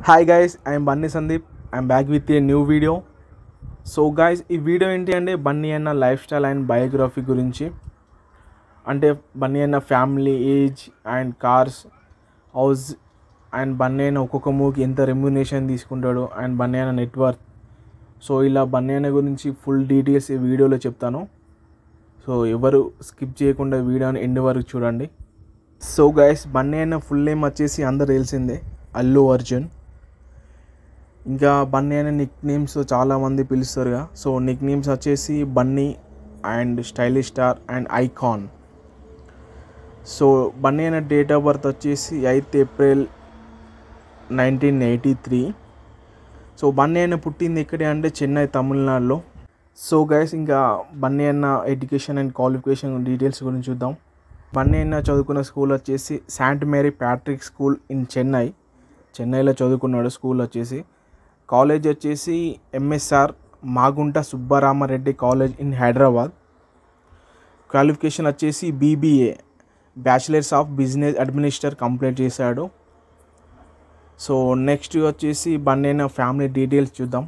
hi guys I'm Bunny Sandeep I'm back with a new video so guys ఈ video ఏంటి అంటే బన్నీ అన్న లైఫ్ స్టైల్ అండ్ బయోగ్రఫీ గురించి అంటే బన్నీ అన్న family age and cars house and Bunny అన్న ఒక్కొక్క మూవీకి ఎంత రెమ్యునేషన్ తీసుకుంటాడు అండ్ బన్నీ అన్న నెట్వర్క్ సో ఇలా బన్నీ అన్న గురించి ఫుల్ డీటెయిల్స్ ఈ వీడియోలో చెప్తాను సో ఎవరు స్కిప్ చేయకుండా వీడియోని ఎండ్ వరకు చూడండి సో గైస్ బన్నీ అన్న ఫుల్ నేమ్ వచ్చేసి అందరు తెలిసిందే అల్లు అర్జున్ ఇంకా బన్నీ అనే నిక్ నేమ్స్ చాలామంది పిలుస్తారుగా సో నిక్ నేమ్స్ వచ్చేసి Bunny and stylish star and icon so Bunny అనే డేట్ ఆఫ్ బర్త్ వచ్చేసి eighth April nineteen eighty three so Bunny అన్న పుట్టింది ఎక్కడే అంటే చెన్నై తమిళనాడులో సో గైస్ ఇంకా బన్నీ అన్న ఎడ్యుకేషన్ అండ్ క్వాలిఫికేషన్ డీటెయిల్స్ గురించి చూద్దాం బన్నీ అన్న చదువుకున్న స్కూల్ వచ్చేసి saint Mary Patrick school in Chennai చెన్నైలో చదువుకున్నాడు స్కూల్ వచ్చేసి కాలేజ్ వచ్చేసి MSR Magunta Subbaramareddy college in Hyderabad qualification వచ్చేసి BBA bachelors of business administer complete చేశాడు సో నెక్స్ట్ వచ్చేసి బన్నైన ఫ్యామిలీ డీటెయిల్స్ చూద్దాం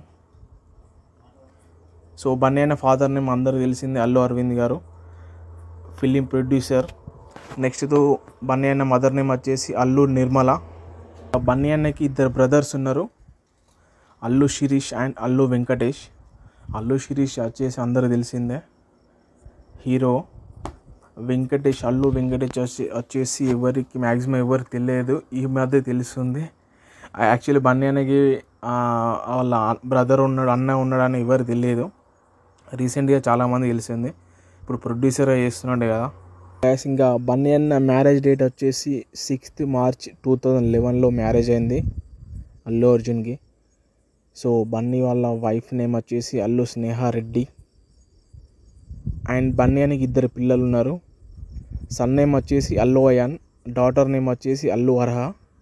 సో బన్నైన ఫాదర్ నేమ్ అందరూ తెలిసింది అల్లు అరవింద్ గారు ఫిలిం ప్రొడ్యూసర్ నెక్స్ట్ బన్నీ అన్న మదర్ నేమ్ వచ్చేసి అల్లు నిర్మల బన్నీ అన్నకి ఇద్దరు బ్రదర్స్ ఉన్నారు అల్లు శిరీష్ అండ్ అల్లు వెంకటేష్ అల్లు శిరీష్ వచ్చేసి అందరూ తెలిసిందే హీరో వెంకటేష్ అల్లు వెంకటేష్ వచ్చి వచ్చేసి ఎవరికి మ్యాక్సిమం ఎవరికి తెలియదు ఈ మధ్య తెలుస్తుంది యాక్చువల్లీ బన్నీ అన్నకి ఆ, వాళ్ళ బ్రదర్ ఉన్నాడు అన్న ఉన్నాడు అని ఎవరు తెలియదు రీసెంట్గా చాలామంది తెలిసింది ఇప్పుడు ప్రొడ్యూసర్ చేస్తున్నాడు కదా Guys, ఇంకా బన్నీ అన్న మ్యారేజ్ డేట్ వచ్చేసి సిక్స్త్ మార్చ్ టూ థౌజండ్ లెవెన్లో మ్యారేజ్ అయింది అల్లు అర్జున్కి సో బన్నీ వాళ్ళ వైఫ్ నేమ్ వచ్చేసి అల్లు స్నేహారెడ్డి అండ్ బన్నీ అనికి ఇద్దరు పిల్లలు ఉన్నారు సన్ నేమ్ వచ్చేసి అల్లు అయాన్ డాటర్ నేమ్ వచ్చేసి Allu Arha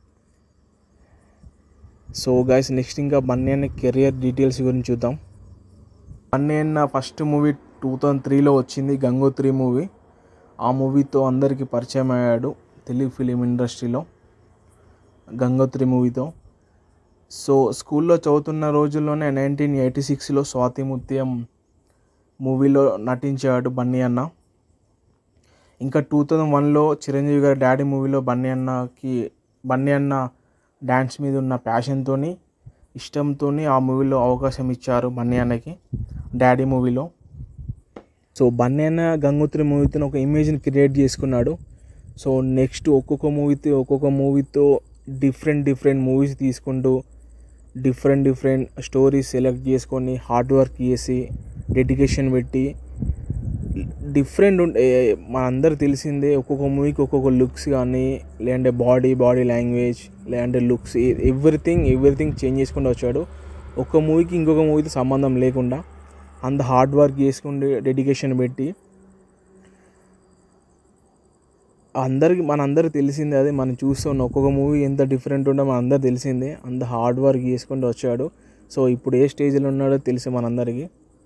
so guys next ఇంకా బన్నీ అన్న కెరియర్ డీటెయిల్స్ గురించి చూద్దాం బన్నీ అన్న ఫస్ట్ మూవీ టూ థౌజండ్ త్రీలో వచ్చింది గంగోత్రి మూవీ ఆ మూవీతో అందరికీ పరిచయం అయ్యాడు తెలుగు ఫిలిం ఇండస్ట్రీలో గంగోత్రి మూవీతో సో స్కూల్లో చదువుతున్న రోజుల్లోనే నైన్టీన్ ఎయిటీ సిక్స్లో స్వాతి ముత్యం మూవీలో నటించాడు బన్నీ అన్న ఇంకా టూ థౌజండ్ వన్లో చిరంజీవి గారి డాడీ మూవీలో బన్నీ అన్నకి బన్నీ అన్న డ్యాన్స్ మీద ఉన్న ప్యాషన్తో ఇష్టంతో ఆ మూవీలో అవకాశం ఇచ్చారు బన్నీ అన్నకి డాడీ మూవీలో సో బన్నీ అన్న గంగోత్రి మూవీతో ఒక ఇమేజ్ని క్రియేట్ చేసుకున్నాడు సో నెక్స్ట్ ఒక్కొక్క మూవీతో ఒక్కొక్క మూవీతో డిఫరెంట్ డిఫరెంట్ మూవీస్ తీసుకుంటూ డిఫరెంట్ డిఫరెంట్ స్టోరీస్ సెలెక్ట్ చేసుకొని హార్డ్ వర్క్ చేసి డెడికేషన్ పెట్టి డిఫరెంట్ ఉండే మనందరూ తెలిసిందే ఒక్కొక్క మూవీకి ఒక్కొక్క లుక్స్ కానీ లేదంటే బాడీ బాడీ లాంగ్వేజ్ లేదంటే లుక్స్ ఎవ్రీథింగ్ ఎవ్రీథింగ్ చేంజ్ చేసుకుంటూ వచ్చాడు ఒక్క మూవీకి ఇంకొక మూవీతో సంబంధం లేకుండా అంత హార్డ్ వర్క్ చేసుకుంటే డెడికేషన్ పెట్టి అందరికి మనందరికి తెలిసిందే అది మనం చూస్తున్నాం ఒక్కొక్క మూవీ ఎంత డిఫరెంట్ ఉందో మన అందరికి తెలిసిందే అంత హార్డ్ వర్క్ చేసుకుంటూ వచ్చాడు సో ఇప్పుడు ఏ స్టేజ్లో ఉన్నాడో తెలుసు మనందరికీ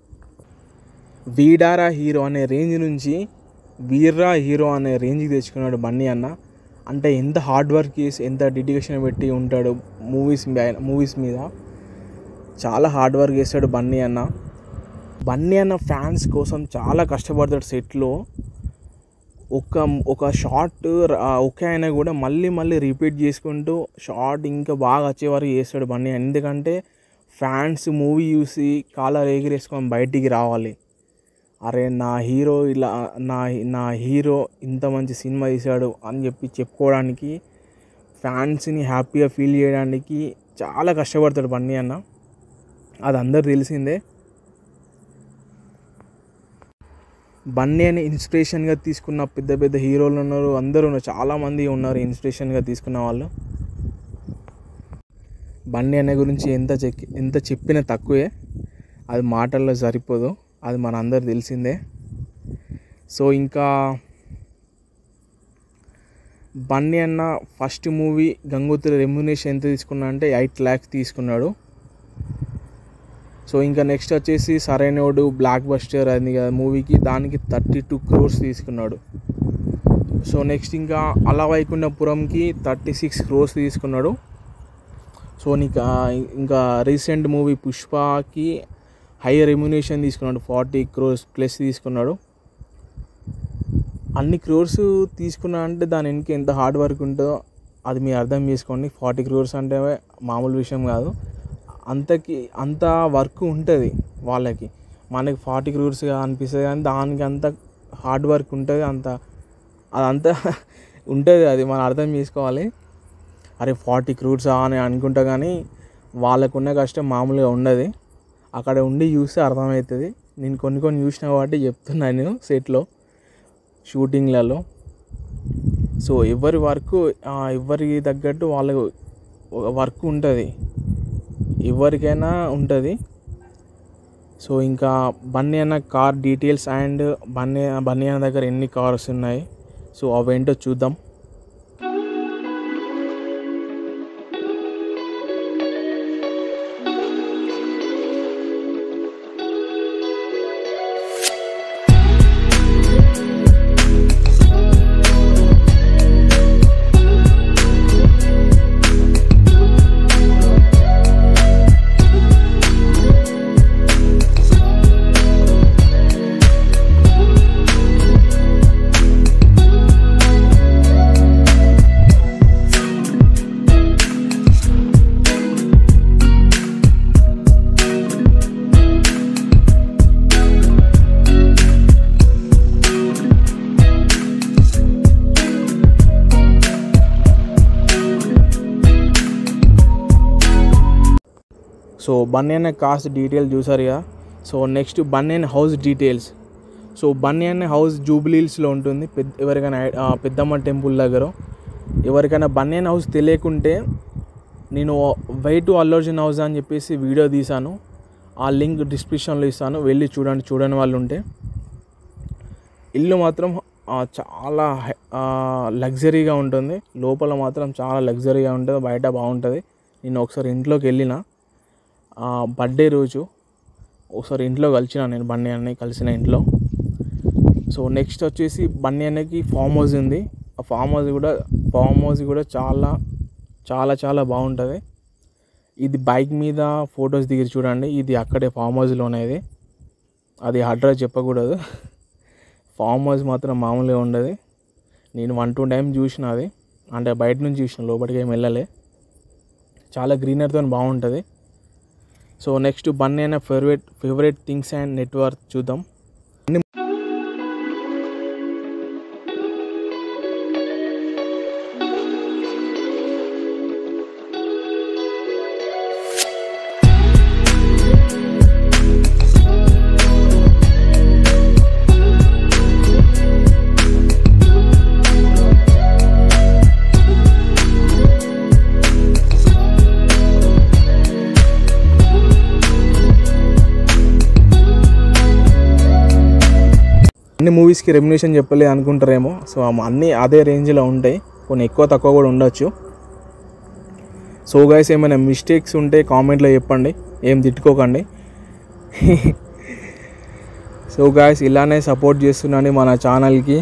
వీడారా హీరో అనే రేంజ్ నుంచి వీర్రా హీరో అనే రేంజ్కి తెచ్చుకున్నాడు బన్నీ అన్న అంటే ఎంత హార్డ్ వర్క్ చేసి ఎంత డెడికేషన్ పెట్టి ఉంటాడు మూవీస్ మూవీస్ మీద చాలా హార్డ్ వర్క్ చేస్తాడు బన్నీ అన్న బన్నీ అన్న ఫ్యాన్స్ కోసం చాలా కష్టపడతాడు సెట్లో ఒక ఒక షార్ట్ ఓకే అయినా కూడా మళ్ళీ మళ్ళీ రిపీట్ చేసుకుంటూ షార్ట్ ఇంకా బాగా వచ్చే వరకు చేస్తాడు బన్నీ ఎందుకంటే ఫ్యాన్స్ మూవీ చూసి కాలర్ ఎగిరేసుకొని బయటికి రావాలి అరే నా హీరో ఇలా నా నా హీరో ఇంత మంచి సినిమా తీశాడు అని చెప్పి చెప్పుకోవడానికి ఫ్యాన్స్ని హ్యాపీగా ఫీల్ చేయడానికి చాలా కష్టపడతాడు బన్నీ అన్న అది అందరు తెలిసిందే బన్నీ అని ఇన్స్పిరేషన్గా తీసుకున్న పెద్ద పెద్ద హీరోలు ఉన్నారు అందరూ ఉన్నారు చాలామంది ఉన్నారు ఇన్స్పిరేషన్గా తీసుకున్న వాళ్ళు బన్నీ అనే గురించి ఎంత చెక్ ఎంత చెప్పినా తక్కువే అది మాటల్లో సరిపోదు అది మన అందరు తెలిసిందే సో ఇంకా బన్నీ అన్న ఫస్ట్ మూవీ గంగోత్రి రెమ్యునేషన్ ఎంత తీసుకున్నా అంటే ఎయిట్ ల్యాక్స్ తీసుకున్నాడు సో ఇంకా నెక్స్ట్ వచ్చేసి సరైనోడు బ్లాక్ బస్టర్ అది కదా మూవీకి దానికి థర్టీ టూ క్రోర్స్ తీసుకున్నాడు సో నెక్స్ట్ ఇంకా అలా వైకుంఠపురంకి థర్టీ సిక్స్ క్రోర్స్ తీసుకున్నాడు సో నీకు ఆ, ఇంకా రీసెంట్ మూవీ పుష్పకి హై రెమ్యునేషన్ తీసుకున్నాడు ఫార్టీ క్రోర్స్ ప్లస్ తీసుకున్నాడు అన్ని క్రోర్స్ తీసుకున్నా అంటే దాని వెనక ఎంత హార్డ్ వర్క్ ఉంటుందో అది మీరు అర్థం చేసుకోండి ఫార్టీ క్రోర్స్ అంటే మామూలు విషయం కాదు అంతకి అంత వర్క్ ఉంటుంది వాళ్ళకి మనకి ఫార్టీ క్రోర్స్గా అనిపిస్తుంది కానీ దానికి అంత హార్డ్ వర్క్ ఉంటుంది అంత అదంతా ఉంటుంది అది మనం అర్థం చేసుకోవాలి అరే ఫార్టీ క్రోర్సా అని అనుకుంటా కానీ వాళ్ళకున్న కష్టం మామూలుగా ఉండదు అక్కడ ఉండి చూస్తే అర్థమవుతుంది నేను కొన్ని కొన్ని చూసిన కాబట్టి చెప్తున్నాను నేను సెట్లో షూటింగ్లలో సో ఎవరి వర్క్ ఎవరికి తగ్గట్టు వాళ్ళకు వర్క్ ఉంటుంది ఎవరికైనా ఉంటుంది సో ఇంకా బన్నీ అన్న car details and Bunny Bunny అన్న దగ్గర ఎన్ని కార్స్ ఉన్నాయి సో అవేంటో చూద్దాం సో బన్నీ అనే కాస్ట్ డీటెయిల్ చూసారు కదా సో నెక్స్ట్ బన్నీ అనే హౌస్ డీటెయిల్స్ సో బన్నీ అనే హౌస్ జూబ్లీహిల్స్లో ఉంటుంది పెద్ద ఎవరికైనా ఐ- ఆ, పెద్దమ్మ టెంపుల్ దగ్గర ఎవరికైనా బన్నీ అనే హౌస్ తెలియకుంటే నేను వై టు అల్లర్జున్ హౌస్ అని చెప్పేసి వీడియో తీశాను ఆ లింక్ డిస్క్రిప్షన్లో ఇస్తాను వెళ్ళి చూడండి చూడని వాళ్ళు ఉంటే ఇల్లు మాత్రం ఆ, చాలా హై- ఆ, లగ్జరీగా ఉంటుంది లోపల మాత్రం చాలా లగ్జరీగా ఉంటుంది బయట బాగుంటుంది నేను ఒకసారి ఇంట్లోకి వెళ్ళిన ఆ, బర్త్డే రోజు ఒకసారి ఇంట్లో కలిసిన నేను బన్నీ అన్నయ్య కలిసిన ఇంట్లో సో నెక్స్ట్ వచ్చేసి బన్నీ అన్నకి ఫామ్ హౌస్ ఉంది ఆ ఫామ్ హౌస్ కూడా ఫామ్ హౌస్ కూడా చాలా చాలా చాలా బాగుంటుంది ఇది బైక్ మీద ఫొటోస్ దిగి చూడండి ఇది అక్కడే ఫామ్ హౌస్లోనే ఇది అది అడ్రస్ చెప్పకూడదు ఫామ్ హౌస్ మాత్రం మామూలుగా ఉండదు నేను వన్ టూ టైం చూసిన అది అంటే బయట నుంచి చూసిన లోపలికి ఏం వెళ్ళలే చాలా గ్రీనరీతో బాగుంటుంది సో నెక్స్ట్ బన్నీ అయిన favourite favourite things and network చూద్దాం అన్ని అన్ని మూవీస్కి రెమ్యునేషన్ చెప్పలేదు అనుకుంటారేమో సో అన్నీ అదే రేంజ్లో ఉంటాయి కొన్ని ఎక్కువ తక్కువ కూడా ఉండొచ్చు సో గైస్ ఏమైనా మిస్టేక్స్ ఉంటే కామెంట్లో చెప్పండి ఏం తిట్టుకోకండి సో గాయస్ ఇలానే సపోర్ట్ చేస్తున్నాను మన ఛానల్కి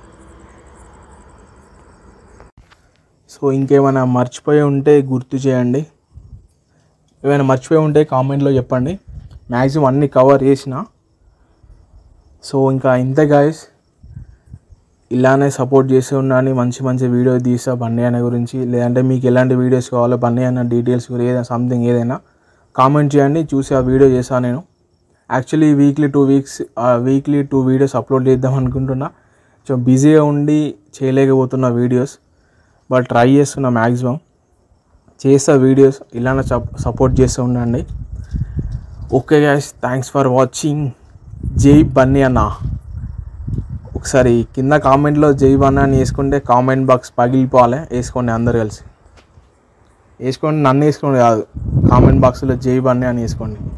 సో ఇంకేమైనా మర్చిపోయి ఉంటే గుర్తు చేయండి ఏమైనా మర్చిపోయి ఉంటే కామెంట్లో చెప్పండి మ్యాక్సిమం అన్నీ కవర్ చేసిన సో ఇంకా ఇంతే గాయస్ ఇలానే సపోర్ట్ చేస్తూ ఉన్నాను మంచి మంచి వీడియో తీసా బండి అన్న గురించి లేదంటే మీకు ఎలాంటి వీడియోస్ కావాలో బండి అన్న డీటెయిల్స్ గురించి ఏదైనా సంథింగ్ ఏదైనా కామెంట్ చేయండి చూసి ఆ వీడియో చేశాను నేను actually weekly two weeks weekly two videos upload చేద్దాం అనుకుంటున్నా సో బిజీగా ఉండి చేయలేకపోతున్న వీడియోస్ బట్ ట్రై చేస్తున్నా మ్యాక్సిమం చేస్తా వీడియోస్ ఇలానే సపోర్ట్ చేస్తూ ఉండండి okay guys thanks for watching జై బన్నీ అన్న ఒకసారి కింద కామెంట్లో జై బన్నీ అని వేసుకుంటే కామెంట్ బాక్స్ పగిలిపోవాలి వేసుకోండి అందరు కలిసి వేసుకోండి నన్ను వేసుకోండి కాదు కామెంట్ బాక్స్లో జై బన్నీ అని వేసుకోండి